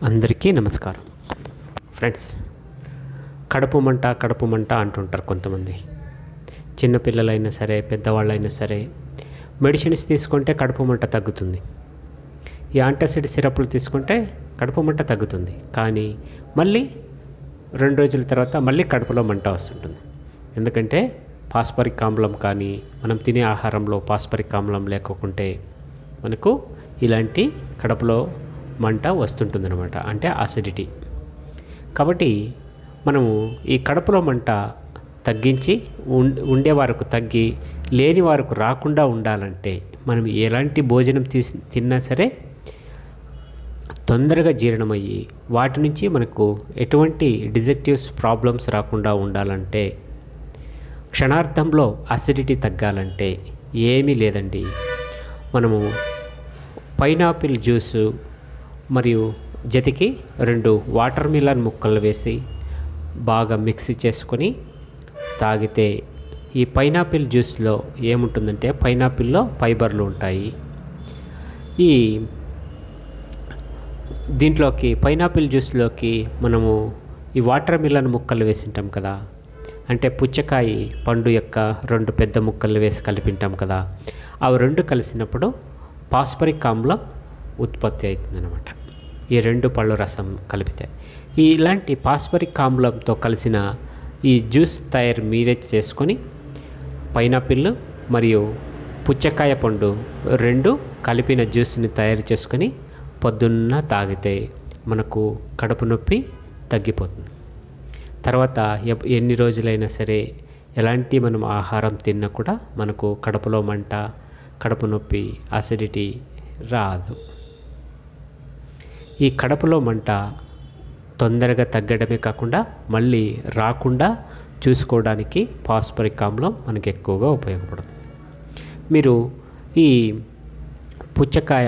అందరికీ నమస్కారం ఫ్రెండ్స్ కడుపు మంట కడుపు మంట అంటుంటారు కొంతమంది చిన్నపిల్లలైనా సరే పెద్దవాళ్ళైనా సరే మెడిసిన్స్ తీసుకుంటే కడుపు మంట తగ్గుతుంది ఈ యాంటాసిడ్ సిరప్లు తీసుకుంటే కడుపు మంట తగ్గుతుంది కానీ మళ్ళీ రెండు రోజుల తర్వాత మళ్ళీ కడుపులో మంట వస్తుంటుంది ఎందుకంటే పాస్పరిక్ ఆమ్లం కానీ మనం తినే ఆహారంలో పాస్పరిక్ ఆమ్లం లేకుంటే మనకు ఇలాంటి కడుపులో మంట వస్తుంటుందన్నమాట అంటే అసిడిటీ కాబట్టి మనము ఈ కడుపులో మంట తగ్గించి ఉం- ఉండే వరకు తగ్గి లేని వరకు రాకుండా ఉండాలంటే మనం ఎలాంటి భోజనం తీసి తిన్నా సరే తొందరగా జీర్ణమయ్యి వాటి నుంచి మనకు ఎటువంటి డిజెక్టివ్స్ ప్రాబ్లమ్స్ రాకుండా ఉండాలంటే క్షణార్థంలో అసిడిటీ తగ్గాలంటే ఏమీ లేదండి మనము పైనాపిల్ జ్యూసు మరియు జతికి రెండు వాటర్ మిలన్ ముక్కలు వేసి బాగా మిక్సీ చేసుకొని తాగితే ఈ పైనాపిల్ జ్యూస్లో ఏముంటుందంటే పైనాపిల్లో ఫైబర్లు ఉంటాయి ఈ దీంట్లోకి పైనాపిల్ జ్యూస్లోకి మనము ఈ వాటర్ మిలన్ ముక్కలు వేసింటాం కదా అంటే పుచ్చకాయ పండు యొక్క రెండు పెద్ద ముక్కలు వేసి కలిపింటాం కదా అవి రెండు కలిసినప్పుడు పాస్పరిక్ ఆమ్లం ఉత్పత్తి అవుతుందన్నమాట ఈ రెండు పళ్ళు రసం కలిపితే ఈ ఇలాంటి పాస్పరిక్ ఆమ్లంతో కలిసిన ఈ జ్యూస్ తయారు మీరే చేసుకొని పైనాపిల్ మరియు పుచ్చకాయ పండు రెండు కలిపిన జ్యూస్ని తయారు చేసుకొని పొద్దున్న తాగితే మనకు కడుపు నొప్పి తగ్గిపోతుంది తర్వాత ఎప్- ఎన్ని రోజులైనా సరే ఎలాంటి మనం ఆహారం తిన్నా కూడా మనకు కడుపులో మంట కడుపు నొప్పి అసిడిటీ రాదు ఈ కడుపులో మంట తొందరగా తగ్గడమే కాకుండా మళ్ళీ రాకుండా చూసుకోవడానికి పాస్పరిక్ ఆమ్లం మనకి ఎక్కువగా ఉపయోగపడుతుంది మీరు ఈ పుచ్చకాయ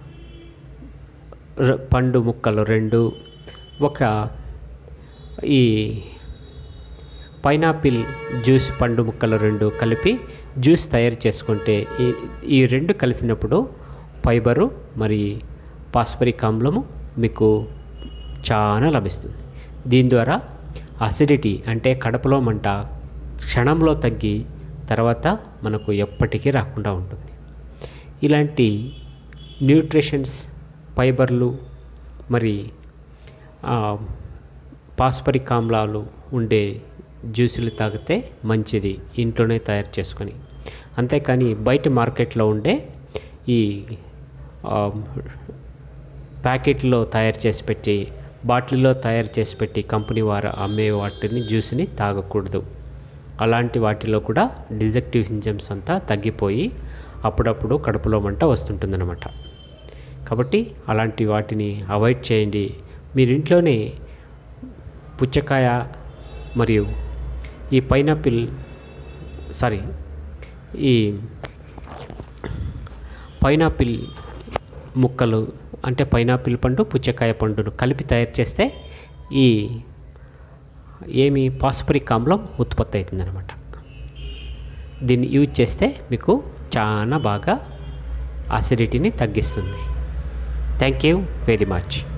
ర- పండు ముక్కలు రెండు ఒక ఈ పైనాపిల్ జ్యూస్ పండు ముక్కలు రెండు కలిపి జ్యూస్ తయారు చేసుకుంటే ఈ ఈ రెండు కలిసినప్పుడు ఫైబరు మరి పాస్పరిక్ ఆమ్లము మీకు చాలా లభిస్తుంది దీని ద్వారా అసిడిటీ అంటే కడుపులో మంట క్షణంలో తగ్గి తర్వాత మనకు ఎప్పటికీ రాకుండా ఉంటుంది ఇలాంటి న్యూట్రిషన్స్ ఫైబర్లు మరి ఆ, పాస్పరిక్ ఆమ్లాలు ఉండే జ్యూసులు తాగితే మంచిది ఇంట్లోనే తయారు చేసుకొని అంతేకాని బయట మార్కెట్లో ఉండే ఈ ఆ, ప్యాకెట్లో తయారు చేసి పెట్టి బాటిల్లో తయారు చేసి పెట్టి కంపెనీ వారు అమ్మే వాటిని జ్యూస్ని తాగకూడదు అలాంటి వాటిలో కూడా డిజెక్టివ్ హింజమ్స్ అంతా తగ్గిపోయి అప్పుడప్పుడు కడుపులో మంట వస్తుంటుందన్నమాట కాబట్టి అలాంటి వాటిని అవాయిడ్ చేయండి మీరు ఇంట్లోనే పుచ్చకాయ మరియు ఈ పైనాపిల్ సారీ ఈ పైనాపిల్ ముక్కలు అంటే పైనాపిల్ పండు పుచ్చకాయ పండును కలిపి తయారు చేస్తే ఈ ఏమి పాస్పరిక్ ఆమ్లం ఉత్పత్తి అవుతుందన్నమాట దీన్ని యూజ్ చేస్తే మీకు చాలా బాగా అసిడిటీని తగ్గిస్తుంది థ్యాంక్ యూ వెరీ మచ్